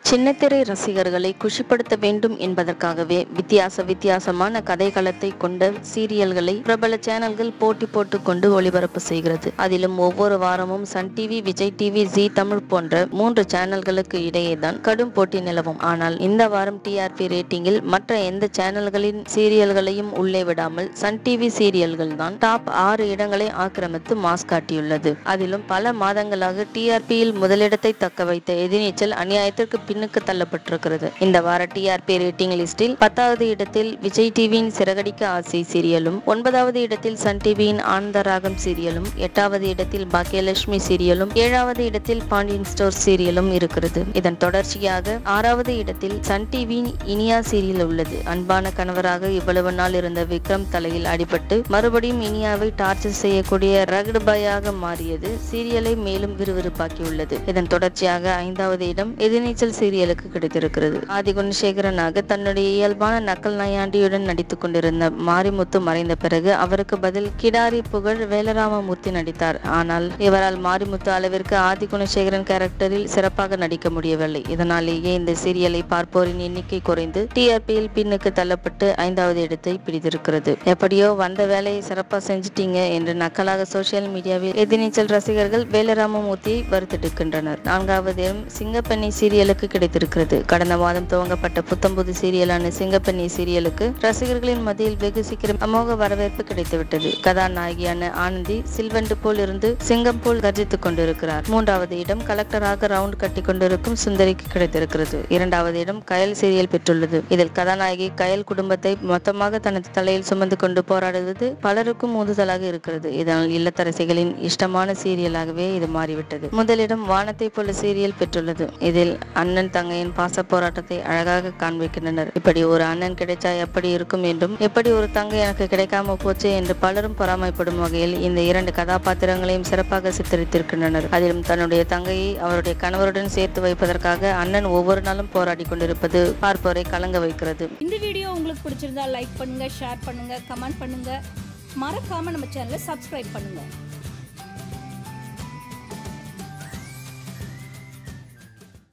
சின்னத்திரை ரசிகர்களை குஷிப்படுத்த வேண்டும் என்பதற்காகவே வித்தியாச வித்தியாசமான கதைக்களத்தை கொண்ட சீரியல்களை பிரபல சேனல்கள் போட்டி போட்டு கொண்டு ஒளிபரப்பு செய்கிறது அதிலும் ஒவ்வொரு வாரமும் Sun TV Vijay TV Zee Tamil போன்ற மூன்று சேனல்களுக்கு இடையேதான் கடும் போட்டி நிலவும் ஆனால் இந்த வாரம் டிஆர்பி ரேட்டிங்கில் மற்ற எந்த சேனல்களின் சீரியல்களையும் உள்ளே விடாமல் சன் டிவி சீரியல்கள் தான் டாப் ஆறு இடங்களை ஆக்கிரமித்து மாஸ் காட்டியுள்ளது அதிலும் பல மாதங்களாக டிஆர்பியில் முதலிடத்தை தக்க வைத்த எதிர்நீச்சல் அநியாயத்திற்கு பின்னுக்கு தள்ளப்பட்டிருக்கிறது இந்த வார டிஆர்பி ரேட்டிங் லிஸ்டில் பத்தாவது இடத்தில் விஜய் டிவியின் சிறகடிக்க ஆசை சீரியலும் ஒன்பதாவது இடத்தில் சன் டிவியின் ஆனந்த ராகம் சீரியலும் எட்டாவது இடத்தில் பாக்கியலட்சுமி சீரியலும் ஏழாவது இடத்தில் பாண்டியன் ஸ்டோர் சீரியலும் இருக்கிறது இதன் தொடர்ச்சியாக ஆறாவது இடத்தில் சன் டிவியின் இனியா சீரியல் உள்ளது அன்பான கணவராக இவ்வளவு நாள் இருந்த விக்ரம் தலையில் அடிபட்டு மறுபடியும் இனியாவை டார்ச்சர் செய்யக்கூடிய ரகடு பாயாக மாறியது சீரியலை மேலும் விறுவிறுப்பாக்கியுள்ளது இதன் தொடர்ச்சியாக ஐந்தாவது இடம் எதிர்நீச்சல் சீரியலுக்கு கிடைத்திருக்கிறது ஆதி குணசேகரனாக தன்னுடைய இயல்பான நக்கல் நையாண்டியுடன் நடித்துக் கொண்டிருந்த மாரிமுத்து மறைந்த பிறகு அவருக்கு பதில் கிடாரி புகழ் வேலராமமூர்த்தி நடித்தார் ஆனால் இவரால் மாரிமுத்து அளவிற்கு ஆதி குணசேகரன் கேரக்டரில் சிறப்பாக நடிக்க முடியவில்லை இதனாலேயே இந்த சீரியலை பார்ப்போரின் எண்ணிக்கை குறைந்து டிஆர்பியில் பின்னுக்கு தள்ளப்பட்டு ஐந்தாவது இடத்தை பிடித்திருக்கிறது எப்படியோ வந்த வேலையை சிறப்பா செஞ்சிட்டீங்க என்று நக்கலாக சோசியல் மீடியாவில் எதிர்நீச்சல் ரசிகர்கள் வேலராமமூர்த்தியை வருத்தெடுக்கின்றனர் நான்காவது இடம் சிங்கப்பெண்ணை சீரியலுக்கு கிடைத்திருக்கிறது கடந்த மாதம் துவங்கப்பட்ட புத்தம்புது சீரியலான சிங்கப்பெண்ணை சீரியலுக்கு ரசிகர்களின் மத்தியில் வெகு சீக்கிரம் அமோக வரவேற்பு கிடைத்துவிட்டது கதாநாயகியான ஆனந்தி சில்வண்டு போல் இருந்து சிங்கம் போல் கர்ஜித்துக் கொண்டிருக்கிறார் மூன்றாவது இடம் கலெக்டராக ரவுண்ட் கட்டி கொண்டிருக்கும் சுந்தரிக்கு கிடைத்திருக்கிறது இரண்டாவது இடம் கயல் சீரியல் பெற்றுள்ளது இதில் கதாநாயகி கயல் குடும்பத்தை மொத்தமாக தனது தலையில் சுமந்து கொண்டு போராடுவது பலருக்கும் ஊந்துதலாக இருக்கிறது இதனால் இல்லத்தரசிகளின் இஷ்டமான சீரியலாகவே இது மாறிவிட்டது முதலிடம் வானத்தை போல சீரியல் பெற்றுள்ளது இதில் அண்ணன் தங்கையின் பாச போராட்டத்தை அழகாக காண்பிக்கின்றனர் இப்படி ஒரு அண்ணன் கிடைச்சா எப்படி இருக்கும் என்றும் எப்படி ஒரு தங்கை எனக்கு கிடைக்காம போச்சு என்று பலரும் பொறாமைப்படும் வகையில் இந்த இரண்டு கதாபாத்திரங்களையும் சிறப்பாக சித்தரித்திருக்கின்றனர் அதிலும் தன்னுடைய தங்கையை அவருடைய கணவருடன் சேர்த்து வைப்பதற்காக அண்ணன் ஒவ்வொரு நாளும் போராடி கொண்டிருப்பது பார்ப்போரை கலங்க வைக்கிறது இந்த வீடியோ உங்களுக்கு பிடிச்சிருந்தா லைக் பண்ணுங்க ஷேர் பண்ணுங்க கமெண்ட் பண்ணுங்க மறக்காம நம்ம சேனலை சப்ஸ்கிரைப் பண்ணுங்க